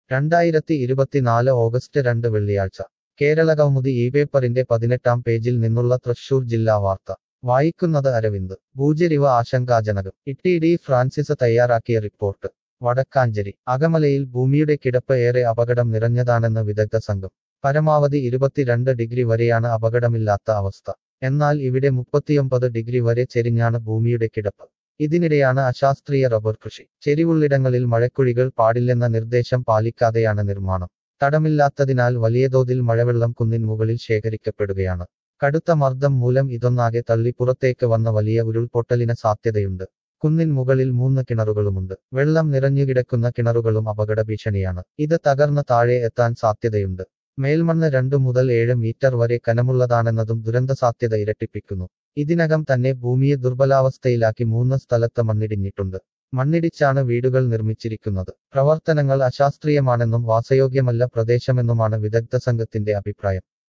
രണ്ടായിരത്തി ഇരുപത്തിനാല് ഓഗസ്റ്റ് രണ്ട് വെള്ളിയാഴ്ച കേരളകൗമുദി ഈ പേപ്പറിന്റെ പതിനെട്ടാം പേജിൽ നിന്നുള്ള തൃശൂർ ജില്ലാ വാർത്ത വായിക്കുന്നത് അരവിന്ദ് ഭൂചരിവ് ആശങ്കാജനകം ഇട്ടി ഡി ഫ്രാൻസിസ് തയ്യാറാക്കിയ റിപ്പോർട്ട് വടക്കാഞ്ചേരി അകമലയിൽ ഭൂമിയുടെ കിടപ്പ് ഏറെ അപകടം നിറഞ്ഞതാണെന്ന് വിദഗ്ധ സംഘം പരമാവധി ഇരുപത്തിരണ്ട് ഡിഗ്രി വരെയാണ് അപകടമില്ലാത്ത അവസ്ഥ എന്നാൽ ഇവിടെ മുപ്പത്തിയൊമ്പത് ഡിഗ്രി വരെ ചെരിഞ്ഞാണ് ഭൂമിയുടെ കിടപ്പ് ഇതിനിടെയാണ് അശാസ്ത്രീയ റബ്ബർ കൃഷി ചെരിവുള്ളിടങ്ങളിൽ മഴക്കുഴികൾ പാടില്ലെന്ന നിർദ്ദേശം പാലിക്കാതെയാണ് നിർമ്മാണം തടമില്ലാത്തതിനാൽ വലിയ തോതിൽ മഴവെള്ളം കുന്നിൻ മുകളിൽ ശേഖരിക്കപ്പെടുകയാണ് കടുത്ത മർദ്ദം മൂലം ഇതൊന്നാകെ തള്ളി പുറത്തേക്ക് വന്ന വലിയ ഉരുൾപൊട്ടലിന് സാധ്യതയുണ്ട് കുന്നിൻ മുകളിൽ മൂന്ന് കിണറുകളുമുണ്ട് വെള്ളം നിറഞ്ഞുകിടക്കുന്ന കിണറുകളും അപകട ഭീഷണിയാണ് ഇത് തകർന്ന് താഴെ എത്താൻ സാധ്യതയുണ്ട് മേൽമണ്ണ് രണ്ടു മുതൽ ഏഴ് മീറ്റർ വരെ കനമുള്ളതാണെന്നതും ദുരന്ത സാധ്യത ഇരട്ടിപ്പിക്കുന്നു ഇതിനകം തന്നെ ഭൂമിയെ ദുർബലാവസ്ഥയിലാക്കി മൂന്ന് സ്ഥലത്ത് മണ്ണിടിഞ്ഞിട്ടുണ്ട് മണ്ണിടിച്ചാണ് വീടുകൾ നിർമ്മിച്ചിരിക്കുന്നത് പ്രവർത്തനങ്ങൾ അശാസ്ത്രീയമാണെന്നും വാസയോഗ്യമല്ല പ്രദേശമെന്നുമാണ് വിദഗ്ധ സംഘത്തിന്റെ അഭിപ്രായം